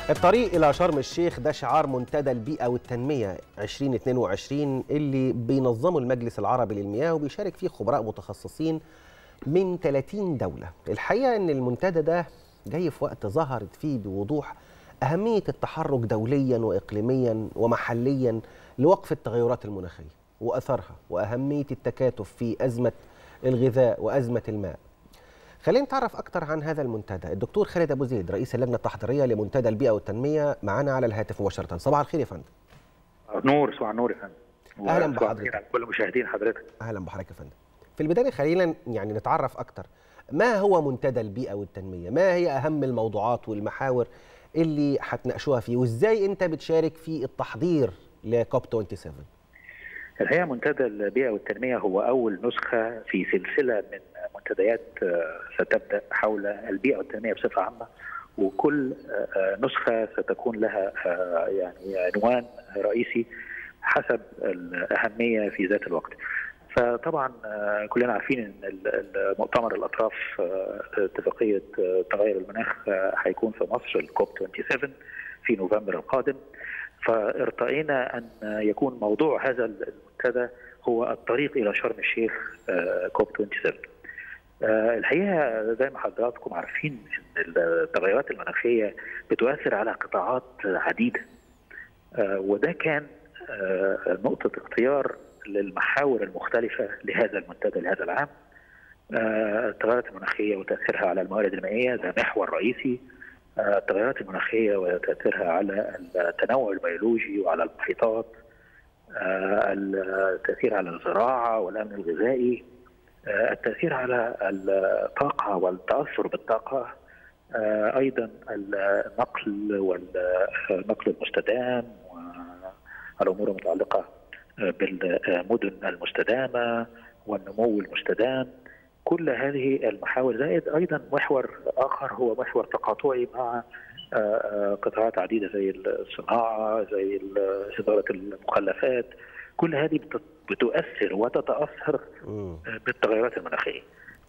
الطريق إلى شرم الشيخ ده شعار منتدى البيئة والتنمية 2022 اللي بينظمه المجلس العربي للمياه وبيشارك فيه خبراء متخصصين من 30 دولة الحقيقة أن المنتدى ده جاي في وقت ظهرت فيه بوضوح أهمية التحرك دوليا وإقليميا ومحليا لوقف التغيرات المناخية وأثرها وأهمية التكاتف في أزمة الغذاء وأزمة الماء خلينا نتعرف أكثر عن هذا المنتدى الدكتور خالد أبو زيد رئيس اللجنة التحضيرية لمنتدى البيئة والتنمية معنا على الهاتف مباشرة صباح الخير يا فندم نور صباح النور يا فندم أهلا وصباح بحضرتك. الخير على كل مشاهدين حضرتك أهلا بحضرتك يا فندم في البداية خلينا يعني نتعرف أكثر ما هو منتدى البيئة والتنمية ما هي أهم الموضوعات والمحاور اللي هتناقشوها فيه وإزاي أنت بتشارك في التحضير لكوب 27 الحقيقه منتدى البيئه والتنميه هو اول نسخه في سلسله من منتديات آه، ستبدا حول البيئه والتنميه بصفه عامه وكل آه، آه، نسخه ستكون لها آه، يعني عنوان رئيسي حسب الاهميه في ذات الوقت. فطبعا آه، كلنا عارفين ان ال- المؤتمر الاطراف آه، اتفاقيه آه، تغير المناخ آه، هيكون في مصر الكوب 27 في نوفمبر القادم فارتأينا أن يكون موضوع هذا المنتدى هو الطريق إلى شرم الشيخ آه، كوب 27 آه، الحقيقة زي ما حضراتكم عارفين أن التغيرات المناخية بتؤثر على قطاعات عديدة آه، وده كان آه، نقطة اختيار للمحاور المختلفة لهذا المنتدى لهذا العام آه، التغيرات المناخية وتأثيرها على الموارد المائية ده محور رئيسي آه، التغيرات المناخية وتأثيرها على التنوع البيولوجي وعلى المحيطات آه، التأثير على الزراعة والأمن الغذائي آه، التأثير على الطاقة والتأثر بالطاقة آه، أيضا النقل والنقل المستدام والأمور المتعلقة آه، بالمدن المستدامة والنمو المستدام كل هذه المحاور زائد ايضا محور اخر هو محور تقاطعي مع آه، آه، قطاعات عديده زي الصناعه زي ال- اداره المخلفات كل هذه بت- بتؤثر وتتاثر مم. آه، بالتغيرات المناخيه.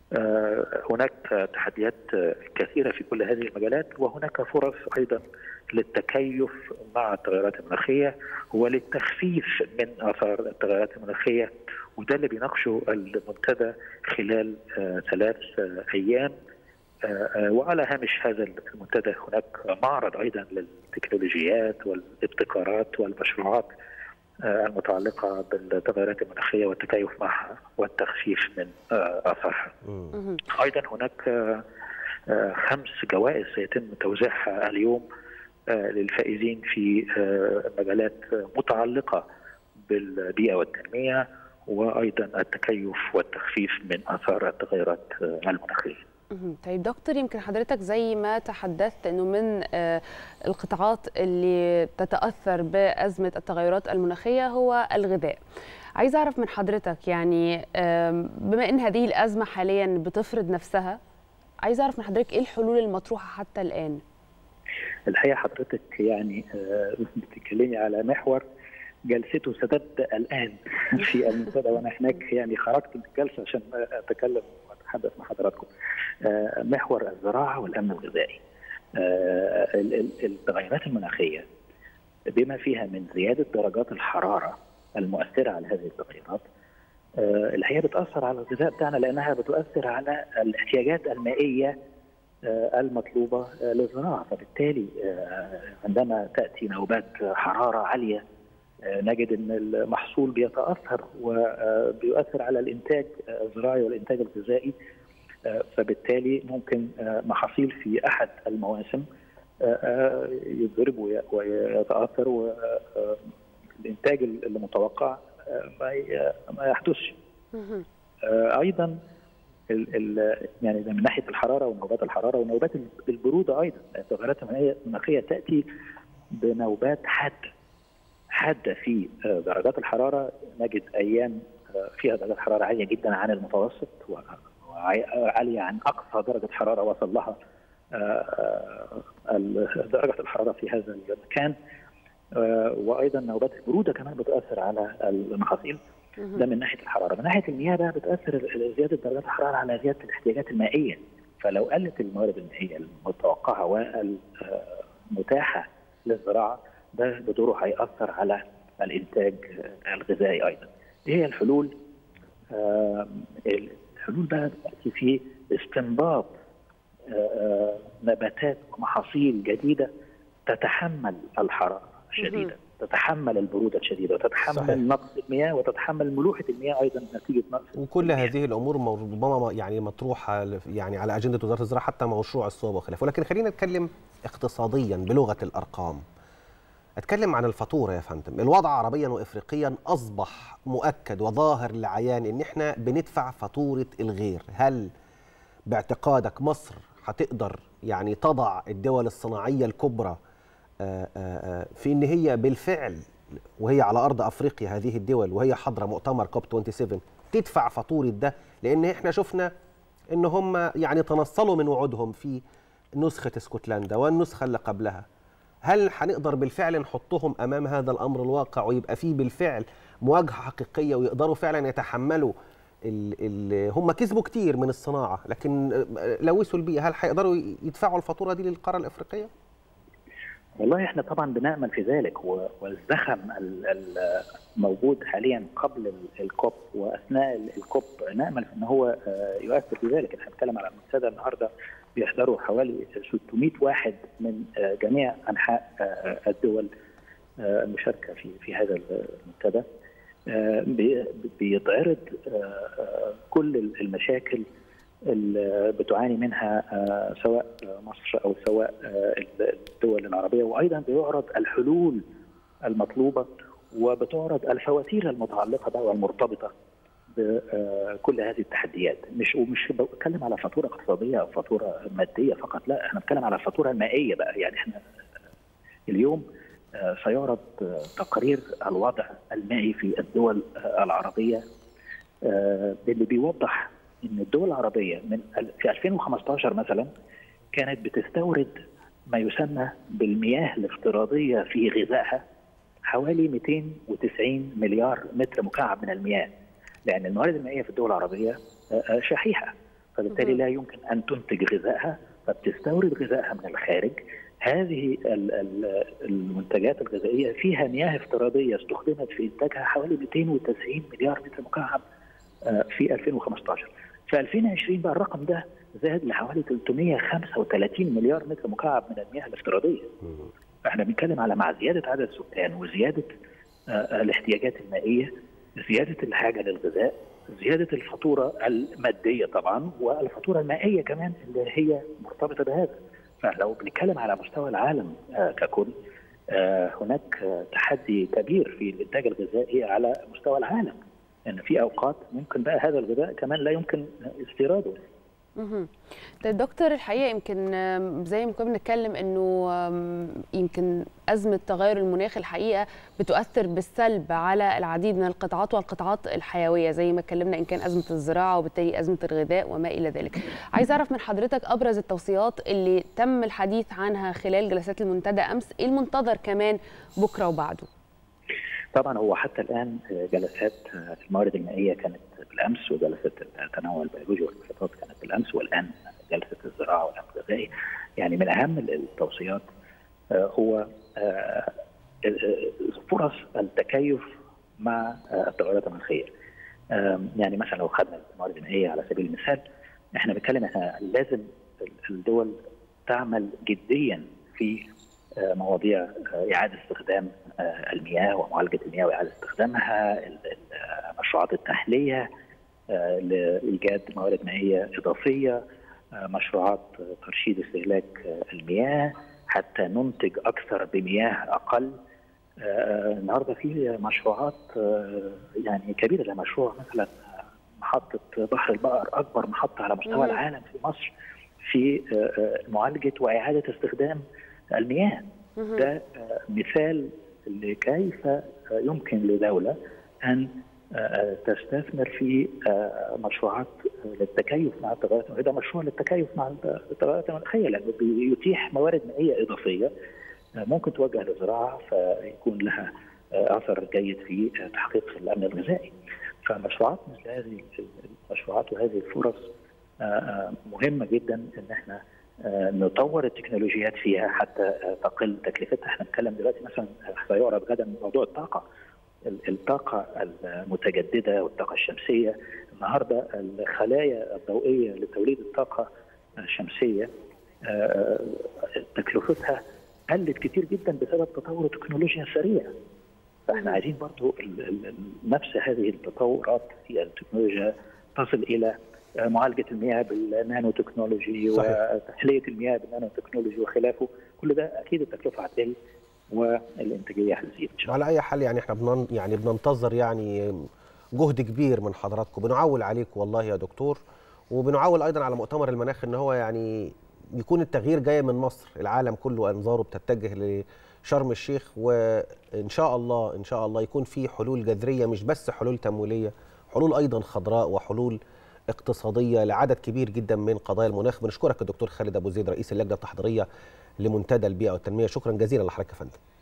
آه، هناك تحديات آه، كثيره في كل هذه المجالات وهناك فرص ايضا للتكيف مع التغيرات المناخيه وللتخفيف من اثار التغيرات المناخيه وده اللي بيناقشه المنتدى خلال آه، ثلاث آه، ايام آه، آه، وعلى هامش هذا المنتدى هناك معرض ايضا للتكنولوجيات والابتكارات والمشروعات آه، المتعلقه بالتغيرات المناخيه والتكيف معها والتخفيف من آه، اثارها. مم. مهم. ايضا هناك آه، آه، خمس جوائز سيتم توزيعها اليوم آه، للفائزين في آه، مجالات متعلقه بالبيئه والتنميه وايضا التكيف والتخفيف من اثار التغيرات آه، المناخيه. مهم. طيب دكتور يمكن حضرتك زي ما تحدثت انه من آه، القطاعات اللي تتاثر بازمه التغيرات المناخيه هو الغذاء. عايز اعرف من حضرتك يعني آم، بما ان هذه الازمه حاليا بتفرض نفسها عايز اعرف من حضرتك ايه الحلول المطروحه حتى الان؟ الحقيقه حضرتك يعني آه، بتتكلمي على محور جلسته ستبدا الان في المنتدى وانا هناك يعني خرجت من الجلسه عشان اتكلم واتحدث مع حضراتكم. آه، محور الزراعه والامن الغذائي. آه، ال- ال- التغيرات المناخيه بما فيها من زياده درجات الحراره المؤثره على هذه التغيرات آه، الحقيقه بتاثر على الغذاء بتاعنا لانها بتؤثر على الاحتياجات المائيه آه، المطلوبه آه، للزراعه فبالتالي آه، عندما تاتي نوبات حراره عاليه آه، نجد ان المحصول بيتاثر وبيؤثر على الانتاج آه، الزراعي والانتاج الغذائي آه، فبالتالي ممكن آه، محاصيل في احد المواسم آه، آه، يتضرب وي- ويتاثر والانتاج المتوقع آه، ما ي- ما يحدثش مهم. آه، ايضا ال ال يعني ده من ناحيه الحراره ونوبات الحراره ونوبات البروده ايضا التغيرات المناخيه المناخية تاتي بنوبات حاده حاده في آه، درجات الحراره نجد ايام آه، فيها درجات حراره عاليه جدا عن المتوسط و- وعاليه عن اقصى درجه حراره وصل لها آه، آه، ال- درجه الحراره في هذا المكان آه، وايضا نوبات البروده كمان بتاثر على المحاصيل ده من ناحيه الحراره، من ناحيه المياه بقى بتاثر زياده درجات الحراره على زياده الاحتياجات المائيه، فلو قلت الموارد المائيه المتوقعه متاحه للزراعه ده بدوره هيأثر على الانتاج الغذائي ايضا. ايه هي الحلول؟ آه الحلول بقى تاتي في استنباط آه نباتات ومحاصيل جديده تتحمل الحراره الشديده، تتحمل البروده الشديده وتتحمل صحيح. نقص المياه وتتحمل ملوحه المياه ايضا نتيجه نقص وكل هذه الامور ربما يعني مطروحه يعني على اجنده وزاره الزراعه حتى مشروع الصوب وخلافه ولكن خلينا نتكلم اقتصاديا بلغه الارقام اتكلم عن الفاتوره يا فندم الوضع عربيا وافريقيا اصبح مؤكد وظاهر لعيان ان احنا بندفع فاتوره الغير هل باعتقادك مصر هتقدر يعني تضع الدول الصناعيه الكبرى آه، آه، في ان هي بالفعل وهي على ارض افريقيا هذه الدول وهي حاضره مؤتمر كوب 27 تدفع فاتوره ده لان احنا شفنا ان هم يعني تنصلوا من وعودهم في نسخه اسكتلندا والنسخه اللي قبلها هل هنقدر بالفعل نحطهم امام هذا الامر الواقع ويبقى فيه بالفعل مواجهه حقيقيه ويقدروا فعلا يتحملوا ال ال هم كسبوا كتير من الصناعه لكن لوثوا البيئه هل هيقدروا يدفعوا الفاتوره دي للقاره الافريقيه؟ والله احنا طبعا بنامل في ذلك والزخم الموجود حاليا قبل الكوب واثناء الكوب نامل ان هو يؤثر في ذلك احنا بنتكلم على منتدى النهارده بيحضروا حوالي 600 واحد من جميع انحاء الدول المشاركه في في هذا المنتدى بيتعرض كل المشاكل اللي بتعاني منها سواء مصر او سواء الدول العربيه وايضا بيعرض الحلول المطلوبه وبتعرض الفواتير المتعلقه بقى والمرتبطه بكل هذه التحديات مش ومش بتكلم على فاتوره اقتصاديه او فاتوره ماديه فقط لا احنا بنتكلم على الفاتوره المائيه بقى يعني احنا اليوم سيعرض تقرير الوضع المائي في الدول العربيه اللي بيوضح ان الدول العربيه من في 2015 مثلا كانت بتستورد ما يسمى بالمياه الافتراضيه في غذائها حوالي 290 مليار متر مكعب من المياه لان الموارد المائيه في الدول العربيه شحيحه فبالتالي لا يمكن ان تنتج غذائها فبتستورد غذائها من الخارج هذه المنتجات الغذائيه فيها مياه افتراضيه استخدمت في انتاجها حوالي 290 مليار متر مكعب في 2015 في 2020 بقى الرقم ده زاد لحوالي 335 مليار متر مكعب من المياه الافتراضيه فاحنا بنتكلم على مع زياده عدد السكان وزياده الاحتياجات المائيه زياده الحاجه للغذاء زياده الفاتوره الماديه طبعا والفاتوره المائيه كمان اللي هي مرتبطه بهذا فلو بنتكلم على مستوى العالم ككل هناك تحدي كبير في الانتاج الغذائي على مستوى العالم ان يعني في اوقات ممكن بقى هذا الغذاء كمان لا يمكن استيراده طيب دكتور الحقيقه يمكن زي ما كنا بنتكلم انه يمكن ازمه تغير المناخ الحقيقه بتؤثر بالسلب على العديد من القطاعات والقطاعات الحيويه زي ما اتكلمنا ان كان ازمه الزراعه وبالتالي ازمه الغذاء وما الى ذلك. عايز اعرف من حضرتك ابرز التوصيات اللي تم الحديث عنها خلال جلسات المنتدى امس، ايه المنتظر كمان بكره وبعده؟ طبعا هو حتى الان جلسات الموارد المائيه كانت بالامس وجلسه التنوع البيولوجي والمحيطات كانت بالامس والان جلسه الزراعه والامن الغذائي يعني من اهم التوصيات هو فرص التكيف مع التغيرات المناخيه يعني مثلا لو خدنا الموارد المائيه على سبيل المثال احنا بنتكلم احنا لازم الدول تعمل جديا في مواضيع اعاده استخدام المياه ومعالجه المياه واعاده استخدامها مشروعات التحليه لايجاد موارد مائيه اضافيه مشروعات ترشيد استهلاك المياه حتى ننتج اكثر بمياه اقل النهارده في مشروعات يعني كبيره زي مشروع مثلا محطه بحر البقر اكبر محطه على مستوى العالم في مصر في معالجه واعاده استخدام المياه ده مثال لكيف يمكن لدولة أن تستثمر في مشروعات للتكيف مع التغيرات المناخية ده مشروع للتكيف مع التغيرات المناخية لأنه بيتيح موارد مائية إضافية ممكن توجه للزراعة فيكون لها أثر جيد في تحقيق الأمن الغذائي فمشروعات مثل هذه المشروعات وهذه الفرص مهمة جدا أن احنا نطور التكنولوجيات فيها حتى تقل تكلفتها احنا بنتكلم دلوقتي مثلا سيعرض غدا موضوع الطاقه الطاقه المتجدده والطاقه الشمسيه النهارده الخلايا الضوئيه لتوليد الطاقه الشمسيه تكلفتها قلت كتير جدا بسبب تطور التكنولوجيا السريع فاحنا عايزين برضو نفس هذه التطورات في التكنولوجيا تصل الى معالجه المياه بالنانو تكنولوجي وتحليه المياه بالنانو تكنولوجي وخلافه كل ده اكيد التكلفه هتقل والانتاجيه هتزيد على اي حال يعني احنا بنن يعني بننتظر يعني جهد كبير من حضراتكم بنعول عليكم والله يا دكتور وبنعول ايضا على مؤتمر المناخ ان هو يعني يكون التغيير جاي من مصر العالم كله انظاره بتتجه لشرم الشيخ وان شاء الله ان شاء الله يكون في حلول جذريه مش بس حلول تمويليه حلول ايضا خضراء وحلول اقتصاديه لعدد كبير جدا من قضايا المناخ بنشكرك الدكتور خالد ابو زيد رئيس اللجنه التحضيريه لمنتدى البيئه والتنميه شكرا جزيلا لحضرتك يا فندم